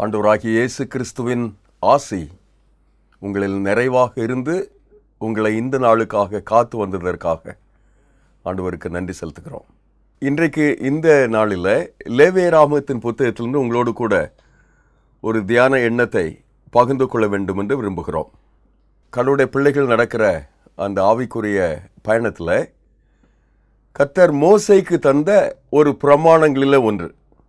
ஆண்டவராகிய இயேசு கிறிஸ்துவின் ஆசி உங்களில் நிறைவாக இருந்து உங்களை இந்த நாளுக்காக காத்து வந்ததற்காக ஆண்டவருக்கு நன்றி செலுத்துகிறோம் இன்றைக்கு இந்த நாளில் லேவேராமத்தின் புத்தகத்திலிருந்து உங்களோடு கூட ஒரு தியான எண்ணத்தை பகிர்ந்து கொள்ள வேண்டும் என்று விரும்புகிறோம் கடவுளுடைய பிள்ளைகள் நடக்கிற அந்த ஆவிக்குரிய பயணத்தில் கத்தர் மோசைக்கு தந்த ஒரு பிரமாணங்களில் ஒன்று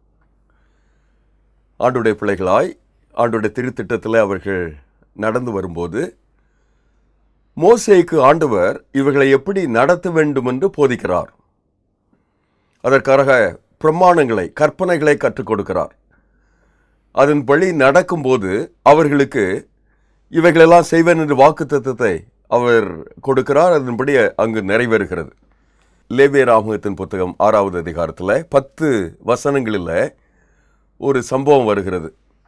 ஆண்டுடைய பிள்ளைகளாய் ஆண்டுடைய திருத்திட்டத்தில் அவர்கள் நடந்து வரும்போது மோசேக்கு ஆண்டவர் இவர்களை எப்படி நடத்த வேண்டும் என்று போதிக்கிறார் அதற்காக பிரமாணங்களை கற்பனைகளை கற்றுக் கொடுக்கிறார் அதன்படி நடக்கும்போது அவர்களுக்கு இவைகளெல்லாம் செய்வேன் என்று வாக்குத்தத்தத்தை அவர் கொடுக்கிறார் அதன்படி அங்கு நிறைவேறுகிறது லேவிய ராமகத்தின் புத்தகம் ஆறாவது அதிகாரத்தில் பத்து வசனங்களில் ஒரு சம்பவம் வருகிறது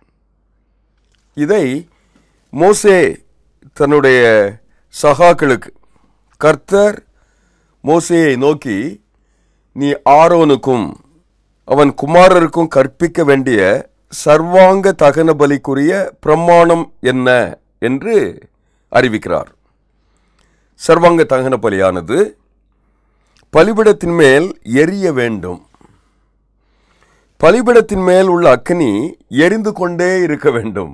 இதை மோசே தன்னுடைய சகாக்களுக்கு கர்த்தர் மோசேயை நோக்கி நீ ஆரோனுக்கும் அவன் குமாரருக்கும் கற்பிக்க வேண்டிய சர்வாங்க தகன பலிக்குரிய பிரமாணம் என்ன என்று அறிவிக்கிறார் சர்வாங்க தகன பலியானது பலிபிடத்தின் மேல் எரிய வேண்டும் பலிபிடத்தின் மேல் உள்ள அக்னி எரிந்து கொண்டே இருக்க வேண்டும்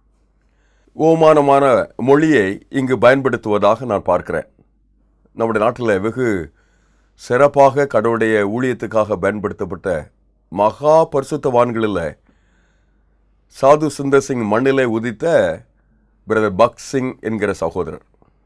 ஓமானமான மொழியை இங்கு பயன்படுத்துவதாக நான் பார்க்கிறேன் நம்முடைய நாட்டில் வெகு சிறப்பாக கடவுளுடைய ஊழியத்துக்காக பயன்படுத்தப்பட்ட மகா பரிசுத்தவான்களில் சாது சுந்தர் சிங் மண்ணிலே உதித்த பிரதர் பக் சிங் என்கிற சகோதரர்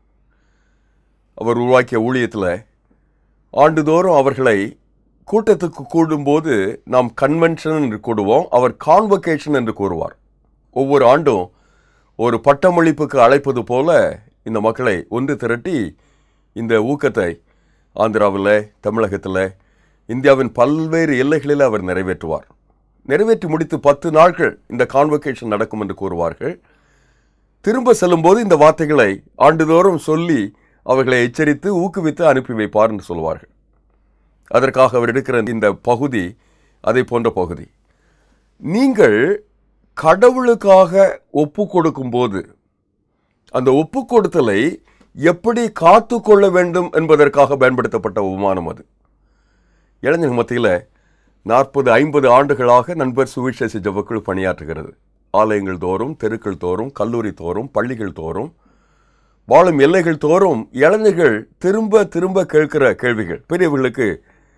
அவர் உருவாக்கிய ஊழியத்தில் ஆண்டுதோறும் அவர்களை கூட்டத்துக்கு கூடும்போது நாம் கன்வென்ஷன் என்று கூடுவோம் அவர் கான்வொகேஷன் என்று கூறுவார் ஒவ்வொரு ஆண்டும் ஒரு பட்டமளிப்புக்கு அழைப்பது போல இந்த மக்களை ஒன்று திரட்டி இந்த ஊக்கத்தை ஆந்திராவில் தமிழகத்தில் இந்தியாவின் பல்வேறு எல்லைகளில் அவர் நிறைவேற்றுவார் நிறைவேற்றி முடித்து பத்து நாட்கள் இந்த கான்வொகேஷன் நடக்கும் என்று கூறுவார்கள் திரும்ப செல்லும்போது இந்த வார்த்தைகளை ஆண்டுதோறும் சொல்லி அவர்களை எச்சரித்து ஊக்குவித்து அனுப்பி வைப்பார் என்று சொல்வார்கள் அதற்காக அவர் எடுக்கிற இந்த பகுதி அதை போன்ற பகுதி நீங்கள் கடவுளுக்காக ஒப்பு கொடுக்கும்போது அந்த ஒப்பு கொடுத்தலை எப்படி காத்து கொள்ள வேண்டும் என்பதற்காக பயன்படுத்தப்பட்ட உமானம் அது இளைஞர் மத்தியில் நாற்பது ஐம்பது ஆண்டுகளாக நண்பர் சுவிசேஷ ஜபக்குழு பணியாற்றுகிறது ஆலயங்கள் தோறும் தெருக்கள் தோறும் கல்லூரி தோறும் பள்ளிகள் தோறும் வாழும் எல்லைகள் தோறும் இளைஞர்கள் திரும்ப திரும்ப கேட்கிற கேள்விகள் பெரியவர்களுக்கு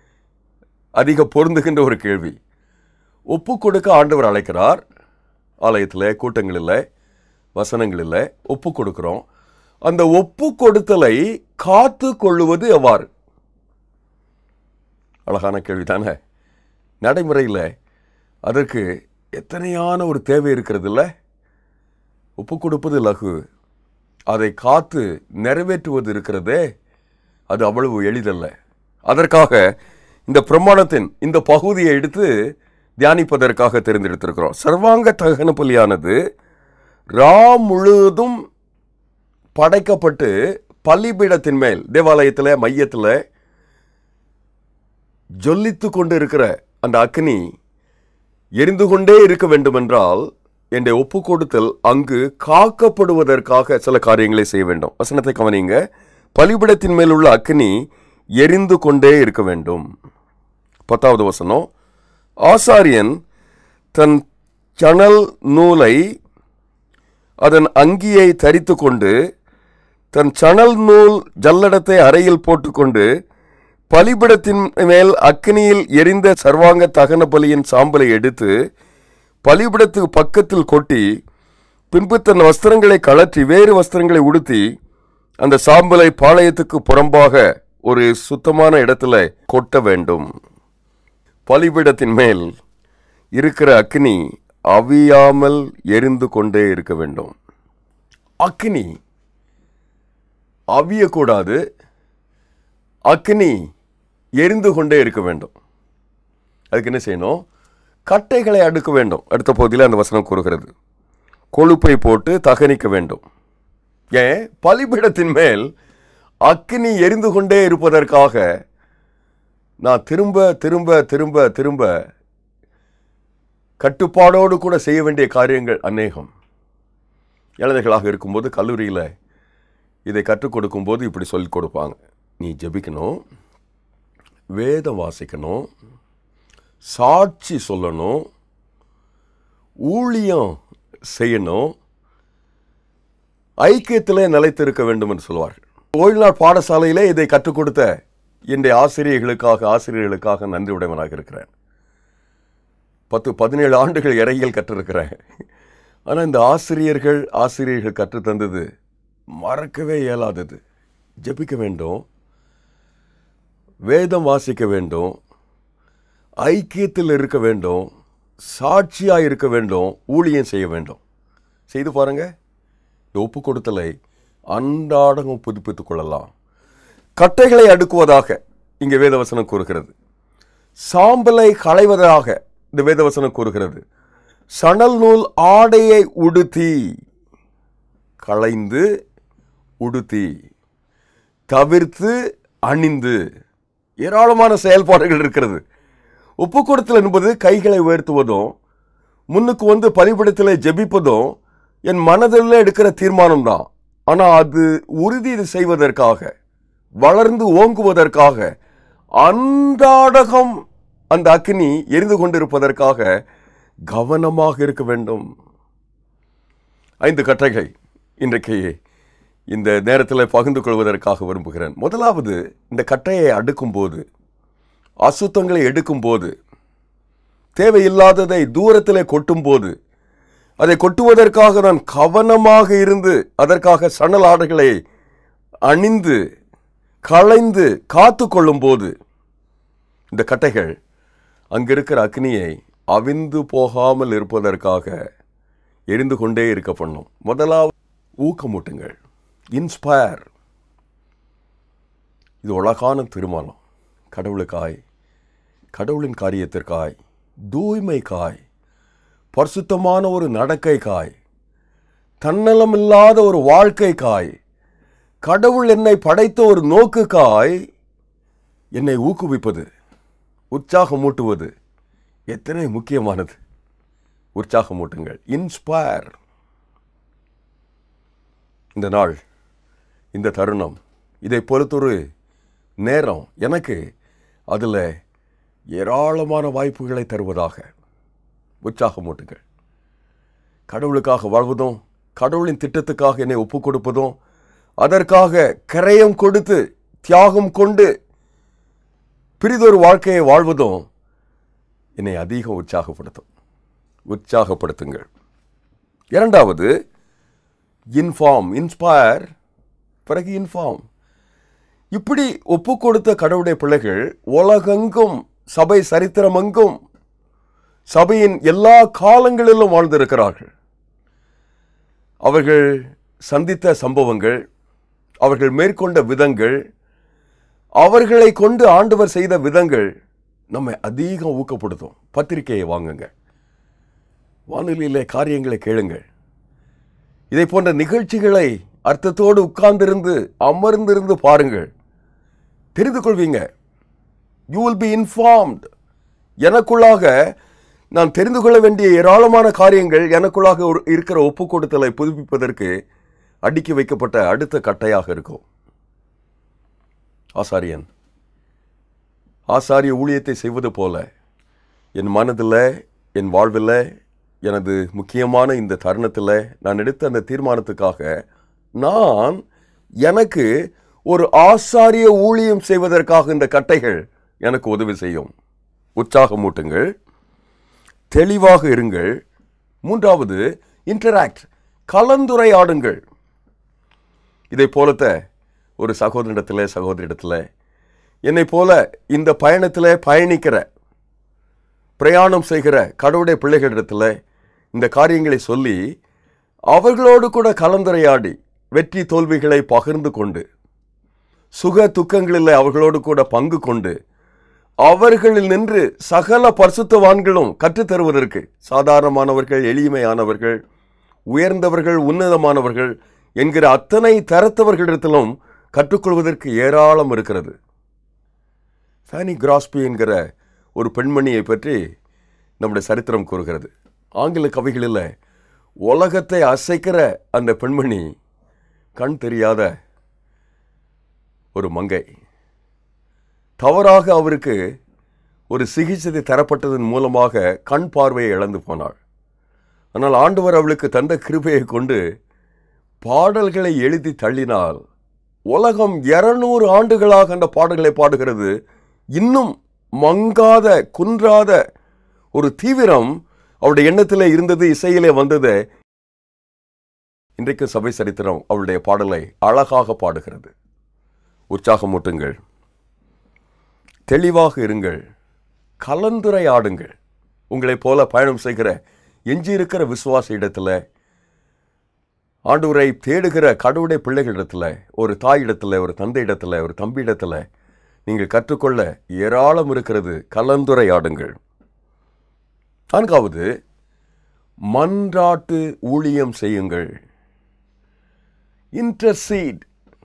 அதிக பொருந்துகின்ற ஒரு கேள்வி ஒப்பு கொடுக்க ஆண்டவர் அழைக்கிறார் ஆலயத்தில் கூட்டங்களில் வசனங்களில் ஒப்பு கொடுக்கிறோம் அந்த ஒப்பு கொடுத்தலை காத்து கொள்ளுவது எவ்வாறு அழகான கேள்வி தானே நடைமுறையில் அதற்கு எத்தனையான ஒரு தேவை இருக்கிறது இல்லை ஒப்பு கொடுப்பது லகு அதை காத்து நிறைவேற்றுவது இருக்கிறதே அது அவ்வளவு எளிதல்ல அதற்காக இந்த பிரமாணத்தின் இந்த பகுதியை எடுத்து தியானிப்பதற்காக தெரிந்தெடுத்திருக்கிறோம் சர்வாங்க தகன பலியானது ரா முழுவதும் படைக்கப்பட்டு பலிபீடத்தின் மேல் தேவாலயத்தில் மையத்தில் ஜொல்லித்து கொண்டு இருக்கிற அந்த அக்னி எரிந்து கொண்டே இருக்க வேண்டுமென்றால் என்னை ஒப்பு கொடுத்தல் அங்கு காக்கப்படுவதற்காக சில காரியங்களை செய்ய வேண்டும் வசனத்தை கவனிங்க பலிபிடத்தின் மேல் உள்ள அக்னி எரிந்து கொண்டே இருக்க வேண்டும் பத்தாவது வசனம் ஆசாரியன் தன் சணல் நூலை அதன் அங்கியை தரித்து கொண்டு தன் சணல் நூல் ஜல்லடத்தை அறையில் போட்டுக்கொண்டு பலிபிடத்தின் மேல் அக்னியில் எரிந்த சர்வாங்க தகன பலியின் சாம்பலை எடுத்து பலிபிடத்துக்கு பக்கத்தில் கொட்டி பின்பு தன் வஸ்திரங்களை கழற்றி வேறு வஸ்திரங்களை உடுத்தி அந்த சாம்பலை பாளையத்துக்கு புறம்பாக ஒரு சுத்தமான இடத்துல கொட்ட வேண்டும் பலிபிடத்தின் மேல் இருக்கிற அக்னி அவியாமல் எரிந்து கொண்டே இருக்க வேண்டும் அக்னி அவியக்கூடாது அக்னி எரிந்து கொண்டே இருக்க வேண்டும் அதுக்கு என்ன செய்யணும் கட்டைகளை அடுக்க வேண்டும் அடுத்த பகுதியில் அந்த வசனம் கூறுகிறது கொழுப்பை போட்டு தகனிக்க வேண்டும் ஏன் பலிபீடத்தின் மேல் அக்னி எரிந்து கொண்டே இருப்பதற்காக நான் திரும்ப திரும்ப திரும்ப திரும்ப கட்டுப்பாடோடு கூட செய்ய வேண்டிய காரியங்கள் அநேகம் இளைஞர்களாக இருக்கும்போது கல்லூரியில் இதை கற்றுக் கொடுக்கும்போது இப்படி சொல்லிக் கொடுப்பாங்க நீ ஜெபிக்கணும் வேதம் வாசிக்கணும் சாட்சி சொல்லணும் ஊழியம் செய்யணும் ஐக்கியத்திலே நிலைத்திருக்க வேண்டும் என்று சொல்வார்கள் ஓய்நாள் பாடசாலையிலே இதை கற்றுக் கொடுத்த என்னுடைய ஆசிரியர்களுக்காக ஆசிரியர்களுக்காக நன்றி உடையவனாக இருக்கிறேன் பத்து பதினேழு ஆண்டுகள் இறையியல் கற்றிருக்கிறேன் ஆனால் இந்த ஆசிரியர்கள் ஆசிரியர்கள் கற்றுத் தந்தது மறக்கவே இயலாதது ஜெபிக்க வேண்டும் வேதம் வாசிக்க வேண்டும் ஐக்கியத்தில் இருக்க வேண்டும் சாட்சியாக இருக்க வேண்டும் ஊழியம் செய்ய வேண்டும் செய்து பாருங்க இந்த ஒப்பு கொடுத்தலை அன்றாடம் புதுப்பித்துக் கொள்ளலாம் கட்டைகளை அடுக்குவதாக இங்கே வேதவசனம் கூறுகிறது சாம்பலை களைவதாக இந்த வேதவசனம் கூறுகிறது சணல் நூல் ஆடையை உடுத்தி களைந்து உடுத்தி தவிர்த்து அணிந்து ஏராளமான செயல்பாடுகள் இருக்கிறது ஒப்பு கொடுத்தல் என்பது கைகளை உயர்த்துவதும் முன்னுக்கு வந்து பலிபடத்தில் ஜெபிப்பதும் என் மனதில் எடுக்கிற தீர்மானம் தான் ஆனால் அது உறுதி செய்வதற்காக வளர்ந்து ஓங்குவதற்காக அன்றாடகம் அந்த அக்னி எரிந்து கொண்டிருப்பதற்காக கவனமாக இருக்க வேண்டும் ஐந்து கட்டைகள் இன்றைக்கு இந்த நேரத்தில் பகிர்ந்து கொள்வதற்காக விரும்புகிறேன் முதலாவது இந்த கட்டையை அடுக்கும்போது அசுத்தங்களை எடுக்கும்போது தேவையில்லாததை தூரத்திலே கொட்டும்போது அதை கொட்டுவதற்காக நான் கவனமாக இருந்து அதற்காக சணல் ஆடைகளை அணிந்து களைந்து காத்து கொள்ளும்போது இந்த கட்டைகள் அங்கிருக்கிற அக்னியை அவிந்து போகாமல் இருப்பதற்காக எரிந்து கொண்டே இருக்க பண்ணும் முதலாவது ஊக்கமூட்டுங்கள் இன்ஸ்பயர் இது அழகான திருமணம் கடவுளுக்காய் கடவுளின் காரியத்திற்காய் தூய்மைக்காய் பரிசுத்தமான ஒரு நடக்கைக்காய் தன்னலமில்லாத ஒரு வாழ்க்கைக்காய் கடவுள் என்னை படைத்த ஒரு நோக்குக்காய் என்னை ஊக்குவிப்பது உற்சாகமூட்டுவது எத்தனை முக்கியமானது உற்சாகமூட்டுங்கள் இன்ஸ்பயர் இந்த நாள் இந்த தருணம் இதை பொறுத்தொரு நேரம் எனக்கு அதில் ஏராளமான வாய்ப்புகளை தருவதாக உற்சாகமூட்டுங்கள் கடவுளுக்காக வாழ்வதும் கடவுளின் திட்டத்துக்காக என்னை ஒப்புக் கொடுப்பதும் அதற்காக கரையம் கொடுத்து தியாகம் கொண்டு பிரிதொரு வாழ்க்கையை வாழ்வதும் என்னை அதிகம் உற்சாகப்படுத்தும் உற்சாகப்படுத்துங்கள் இரண்டாவது இன்ஃபார்ம் இன்ஸ்பயர் பிறகு இன்ஃபார்ம் இப்படி ஒப்பு கொடுத்த கடவுளுடைய பிள்ளைகள் உலகெங்கும் சபை சரித்திரமெங்கும் சபையின் எல்லா காலங்களிலும் வாழ்ந்திருக்கிறார்கள் அவர்கள் சந்தித்த சம்பவங்கள் அவர்கள் மேற்கொண்ட விதங்கள் அவர்களை கொண்டு ஆண்டவர் செய்த விதங்கள் நம்மை அதிகம் ஊக்கப்படுத்தும் பத்திரிகையை வாங்குங்க வானொலியிலே காரியங்களை கேளுங்கள் இதை போன்ற நிகழ்ச்சிகளை அர்த்தத்தோடு உட்கார்ந்திருந்து அமர்ந்திருந்து பாருங்கள் தெரிந்து கொள்வீங்க யூ வில் பி இன்ஃபார்ம்ட் எனக்குள்ளாக நான் தெரிந்து கொள்ள வேண்டிய ஏராளமான காரியங்கள் எனக்குள்ளாக ஒரு- இருக்கிற ஒப்பு கொடுத்தலை புதுப்பிப்பதற்கு அடுக்கி வைக்கப்பட்ட அடுத்த கட்டையாக இருக்கும் ஆசாரியன் ஆசாரிய ஊழியத்தை செய்வது போல என் மனதில் என் வாழ்வில் எனது முக்கியமான இந்த தருணத்தில் நான் எடுத்த அந்த தீர்மானத்துக்காக நான் எனக்கு ஒரு ஆசாரிய ஊழியம் செய்வதற்காக இந்த கட்டைகள் எனக்கு உதவி செய்யும் உற்சாகமூட்டுங்கள் தெளிவாக இருங்கள் மூன்றாவது இன்டராக்ட் கலந்துரையாடுங்கள் இதை போலத்த ஒரு சகோதரிடத்தில் சகோதரிடத்தில் என்னை போல இந்த பயணத்தில் பயணிக்கிற பிரயாணம் செய்கிற கடவுளுடைய பிள்ளைகளிடத்தில் இந்த காரியங்களை சொல்லி அவர்களோடு கூட கலந்துரையாடி வெற்றி தோல்விகளை பகிர்ந்து கொண்டு சுக துக்கங்களில் அவர்களோடு கூட பங்கு கொண்டு அவர்களில் நின்று சகல பரிசுத்தவான்களும் கற்றுத்தருவதற்கு சாதாரணமானவர்கள் எளிமையானவர்கள் உயர்ந்தவர்கள் உன்னதமானவர்கள் என்கிற அத்தனை தரத்தவர்களிடத்திலும் கற்றுக்கொள்வதற்கு ஏராளம் இருக்கிறது ஃபேனி கிராஸ்பி என்கிற ஒரு பெண்மணியை பற்றி நம்முடைய சரித்திரம் கூறுகிறது ஆங்கில கவிகளில் உலகத்தை அசைக்கிற அந்த பெண்மணி கண் தெரியாத ஒரு மங்கை தவறாக அவருக்கு ஒரு சிகிச்சை தரப்பட்டதன் மூலமாக கண் பார்வையை இழந்து போனாள் ஆனால் ஆண்டவர் அவளுக்கு தந்த கிருபையை கொண்டு பாடல்களை எழுதி தள்ளினால் உலகம் இருநூறு ஆண்டுகளாக அந்த பாடல்களை பாடுகிறது இன்னும் மங்காத குன்றாத ஒரு தீவிரம் அவருடைய எண்ணத்திலே இருந்தது இசையிலே வந்தது இன்றைக்கு சபை சரித்திரம் அவளுடைய பாடலை அழகாக பாடுகிறது உற்சாகமூட்டுங்கள் தெளிவாக இருங்கள் கலந்துரையாடுங்கள் உங்களைப் போல பயணம் செய்கிற எஞ்சியிருக்கிற விசுவாச இடத்துல ஆண்டவரை தேடுகிற கடவுடைய பிள்ளைகளிடத்துல ஒரு தாய் இடத்துல ஒரு தந்தை இடத்துல ஒரு தம்பி இடத்துல நீங்கள் கற்றுக்கொள்ள ஏராளம் இருக்கிறது கலந்துரையாடுங்கள் நான்காவது மன்றாட்டு ஊழியம் செய்யுங்கள் இன்டர்சீட்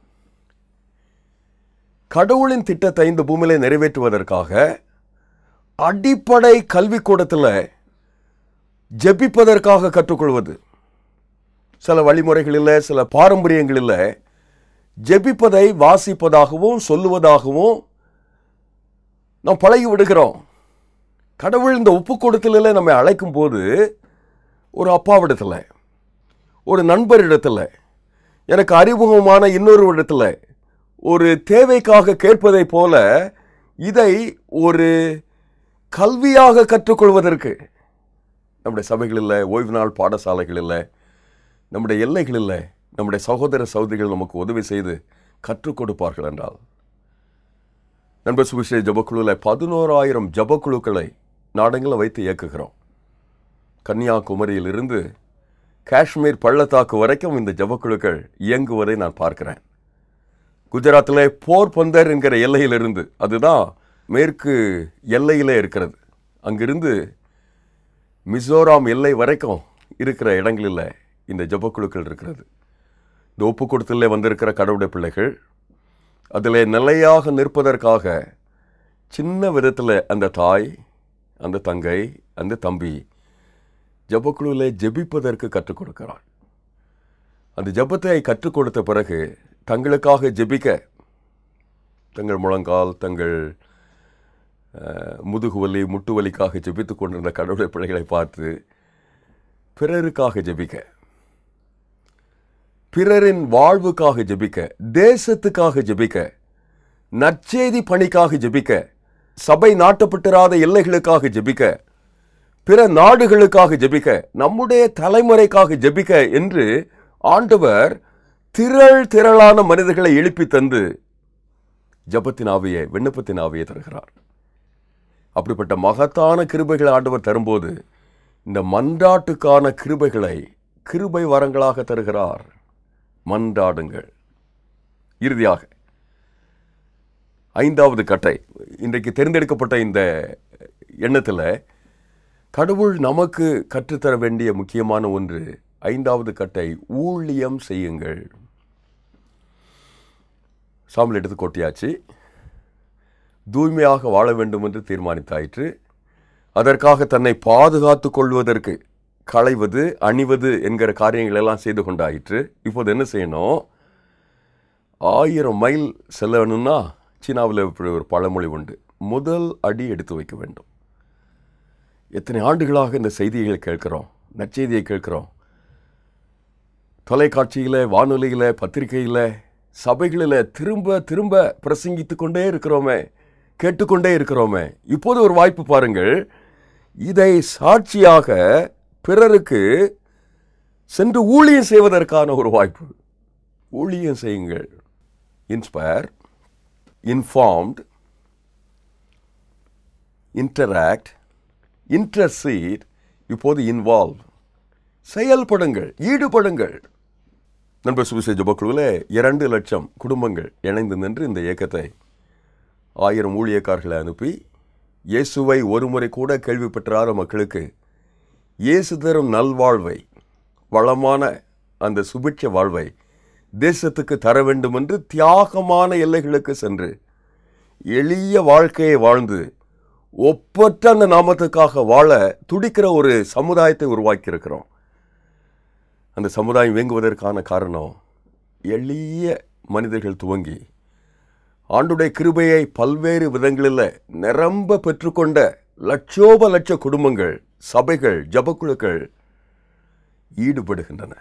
கடவுளின் திட்டத்தை இந்த பூமியில நிறைவேற்றுவதற்காக அடிப்படை கல்விக்கூடத்தில் ஜெபிப்பதற்காக கற்றுக்கொள்வது சில வழிமுறைகளில் சில பாரம்பரியங்களில் ஜெபிப்பதை வாசிப்பதாகவும் சொல்லுவதாகவும் நாம் பழகி விடுகிறோம் கடவுள் இந்த ஒப்பு கொடுத்தலில் நம்மை அழைக்கும் போது ஒரு அப்பாவிடத்தில் ஒரு நண்பரிடத்தில் எனக்கு அறிமுகமான இன்னொரு இடத்துல ஒரு தேவைக்காக கேட்பதைப் போல இதை ஒரு கல்வியாக கற்றுக்கொள்வதற்கு நம்முடைய சபைகளில் ஓய்வு நாள் பாடசாலைகளில் நம்முடைய எல்லைகளில் நம்முடைய சகோதர சகோதரிகள் நமக்கு உதவி செய்து கற்றுக் கொடுப்பார்கள் என்றால் நண்பர் சுவிசேஷ ஜபக்குழுவில் பதினோராயிரம் ஜபக்குழுக்களை நாடெங்கிலும் வைத்து இயக்குகிறோம் கன்னியாகுமரியிலிருந்து காஷ்மீர் பள்ளத்தாக்கு வரைக்கும் இந்த ஜபக்குழுக்கள் இயங்குவதை நான் பார்க்கிறேன் குஜராத்தில் போர் பந்தர் என்கிற எல்லையிலிருந்து அதுதான் மேற்கு எல்லையிலே இருக்கிறது அங்கிருந்து மிசோராம் எல்லை வரைக்கும் இருக்கிற இடங்களில் இந்த ஜபக்குழுக்கள் இருக்கிறது இந்த ஒப்பு கொடுத்தலே வந்திருக்கிற கடவுளுடைய பிள்ளைகள் அதில் நிலையாக நிற்பதற்காக சின்ன விதத்தில் அந்த தாய் அந்த தங்கை அந்த தம்பி ஜபக்குழுவில் ஜெபிப்பதற்கு கற்றுக் கொடுக்கிறாள் அந்த ஜபத்தை கற்றுக் கொடுத்த பிறகு தங்களுக்காக ஜெபிக்க தங்கள் முழங்கால் தங்கள் அஹ், முதுகுவலி முட்டுவலிக்காக ஜெபித்து கொண்டிருந்த கடவுளை பிள்ளைகளை பார்த்து பிறருக்காக ஜெபிக்க பிறரின் வாழ்வுக்காக ஜெபிக்க தேசத்துக்காக ஜெபிக்க நற்செய்தி பணிக்காக ஜெபிக்க சபை நாட்டப்பட்டிராத எல்லைகளுக்காக ஜெபிக்க பிற நாடுகளுக்காக ஜெபிக்க நம்முடைய தலைமுறைக்காக ஜெபிக்க என்று ஆண்டவர் திரள் திரளான மனிதர்களை எழுப்பி தந்து ஜபத்தின் ஆவியை விண்ணப்பத்தின் ஆவியை தருகிறார் அப்படிப்பட்ட மகத்தான கிருபைகளை ஆண்டவர் தரும்போது இந்த மன்றாட்டுக்கான கிருபைகளை கிருபை வரங்களாக தருகிறார் மன்றாடுங்கள் இறுதியாக ஐந்தாவது கட்டை இன்றைக்கு தேர்ந்தெடுக்கப்பட்ட இந்த எண்ணத்தில் கடவுள் நமக்கு கற்றுத்தர வேண்டிய முக்கியமான ஒன்று ஐந்தாவது கட்டை ஊழியம் செய்யுங்கள் சாம்பல் எடுத்து கொட்டியாச்சு தூய்மையாக வாழ வேண்டும் என்று தீர்மானித்தாயிற்று அதற்காக தன்னை பாதுகாத்து கொள்வதற்கு களைவது அணிவது என்கிற காரியங்கள் எல்லாம் செய்து கொண்டாயிற்று இப்போது என்ன செய்யணும் ஆயிரம் மைல் செல்லணும்னா சீனாவில் இப்படி ஒரு பழமொழி உண்டு முதல் அடி எடுத்து வைக்க வேண்டும் எத்தனை ஆண்டுகளாக இந்த செய்திகளை கேட்கிறோம் நற்செய்தியை கேட்கிறோம் தொலைக்காட்சியில் வானொலியில் பத்திரிகையில் சபைகளில் திரும்ப திரும்ப பிரசங்கித்து கொண்டே இருக்கிறோமே கேட்டுக்கொண்டே இருக்கிறோமே இப்போது ஒரு வாய்ப்பு பாருங்கள் இதை சாட்சியாக பிறருக்கு சென்று ஊழியம் செய்வதற்கான ஒரு வாய்ப்பு ஊழியம் செய்யுங்கள் இன்ஸ்பயர் இன்ஃபார்ம்ட் இன்டராக்ட் இன்டர்சீட் இப்போது இன்வால்வ் செயல்படுங்கள் ஈடுபடுங்கள் நண்பர் சுவிசேஷ ஜபக்குழுவில் இரண்டு லட்சம் குடும்பங்கள் இணைந்து நின்று இந்த இயக்கத்தை ஆயிரம் ஊழியக்காரர்களை அனுப்பி இயேசுவை ஒருமுறை கூட கேள்வி பெற்றாத மக்களுக்கு இயேசு தரும் நல்வாழ்வை வளமான அந்த சுபிட்ச வாழ்வை தேசத்துக்கு தர வேண்டும் என்று தியாகமான எல்லைகளுக்கு சென்று எளிய வாழ்க்கையை வாழ்ந்து ஒப்பற்ற அந்த நாமத்துக்காக வாழ துடிக்கிற ஒரு சமுதாயத்தை உருவாக்கி இருக்கிறோம் அந்த சமுதாயம் இயங்குவதற்கான காரணம் எளிய மனிதர்கள் துவங்கி ஆண்டுடைய கிருபையை பல்வேறு விதங்களில் நிரம்ப பெற்றுக்கொண்ட லட்சோப லட்ச குடும்பங்கள் சபைகள் ஜபக்குழுக்கள் ஈடுபடுகின்றன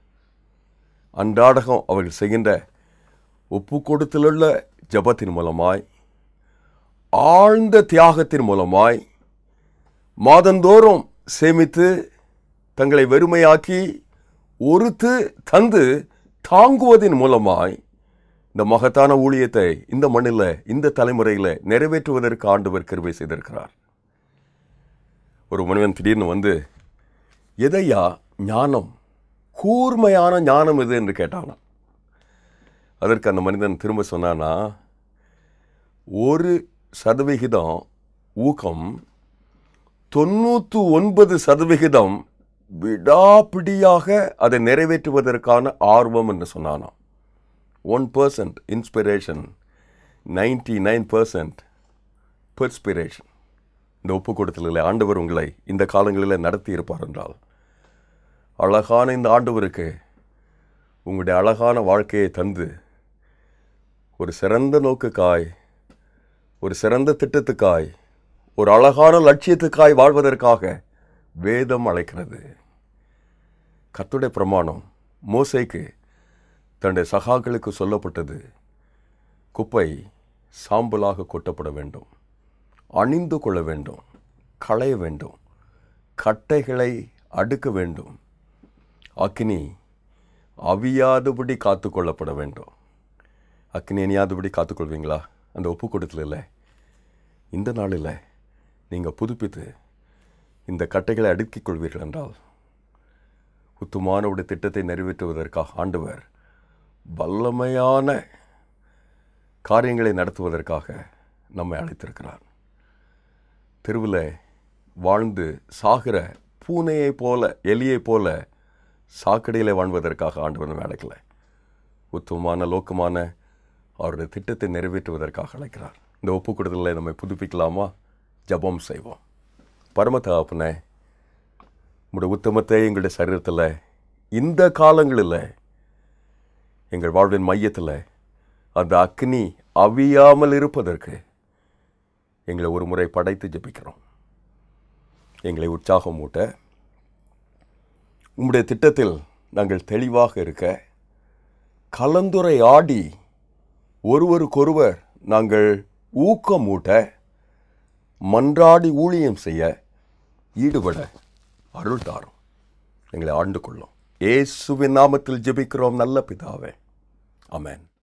அன்றாடகம் அவர்கள் செய்கின்ற ஒப்பு கொடுத்தலுள்ள ஜபத்தின் மூலமாய் ஆழ்ந்த தியாகத்தின் மூலமாய் மாதந்தோறும் சேமித்து தங்களை வெறுமையாக்கி ஒருத்து தந்து தாங்குவதின் மூலமாய் இந்த மகத்தான ஊழியத்தை இந்த மண்ணில் இந்த தலைமுறையில் நிறைவேற்றுவதற்கு ஆண்டவர் கிருபை செய்திருக்கிறார் ஒரு மனிதன் திடீர்னு வந்து எதையா ஞானம் கூர்மையான ஞானம் எது என்று கேட்டானாம் அதற்கு அந்த மனிதன் திரும்ப சொன்னானா ஒரு சதவிகிதம் ஊக்கம் தொண்ணூற்று ஒன்பது சதவிகிதம் விடாப்பிடியாக அதை நிறைவேற்றுவதற்கான ஆர்வம் என்று சொன்னானாம் one percent inspiration ninety nine percent perspiration இந்த ஒப்பு கொடுத்தலில் ஆண்டவர் உங்களை இந்த காலங்களில் நடத்தி இருப்பார் என்றால் அழகான இந்த ஆண்டவருக்கு உங்களுடைய அழகான வாழ்க்கையை தந்து ஒரு சிறந்த நோக்குக்காய் ஒரு சிறந்த திட்டத்துக்காய் ஒரு அழகான லட்சியத்துக்காய் வாழ்வதற்காக வேதம் அழைக்கிறது கத்துடைய பிரமாணம் மோசைக்கு தன்னுடைய சகாக்களுக்கு சொல்லப்பட்டது குப்பை சாம்பலாக கொட்டப்பட வேண்டும் அணிந்து கொள்ள வேண்டும் களைய வேண்டும் கட்டைகளை அடுக்க வேண்டும் அக்னி அவியாதபடி காத்து கொள்ளப்பட வேண்டும் அக்னி அணியாதபடி காத்துக்கொள்வீங்களா அந்த ஒப்பு கொடுத்தல இந்த நாளில் நீங்கள் புதுப்பித்து இந்த கட்டைகளை அடுக்கிக் கொள்வீர்கள் என்றால் உத்துமானவுடைய திட்டத்தை நிறைவேற்றுவதற்காக ஆண்டவர் வல்லமையான காரியங்களை நடத்துவதற்காக நம்மை அழைத்திருக்கிறார் தெருவில் வாழ்ந்து சாகிற பூனையைப் போல எலியைப் போல சாக்கடையில் வாழ்வதற்காக ஆண்டவர் நம்மை அழைக்கல உத்தமமான லோக்கமான அவருடைய திட்டத்தை நிறைவேற்றுவதற்காக அழைக்கிறார் இந்த ஒப்பு கொடுத்தலை நம்மை புதுப்பிக்கலாமா ஜபம் செய்வோம் பரம தகப்பனே உங்களுடைய உத்தமத்தை எங்களுடைய சரீரத்தில் இந்த காலங்களில் எங்கள் வாழ்வின் மையத்தில் அந்த அக்னி அவியாமல் இருப்பதற்கு எங்களை ஒரு முறை படைத்து ஜெபிக்கிறோம் எங்களை உற்சாகம் மூட்ட உம்முடைய திட்டத்தில் நாங்கள் தெளிவாக இருக்க கலந்துரையாடி ஒருவருக்கொருவர் நாங்கள் ஊக்கமூட்ட மன்றாடி ஊழியம் செய்ய ஈடுபட அருள் தாரும் எங்களை ஆண்டு கொள்ளும் ஏசுவின் நாமத்தில் ஜெபிக்கிறோம் நல்ல பிதாவே அமேன்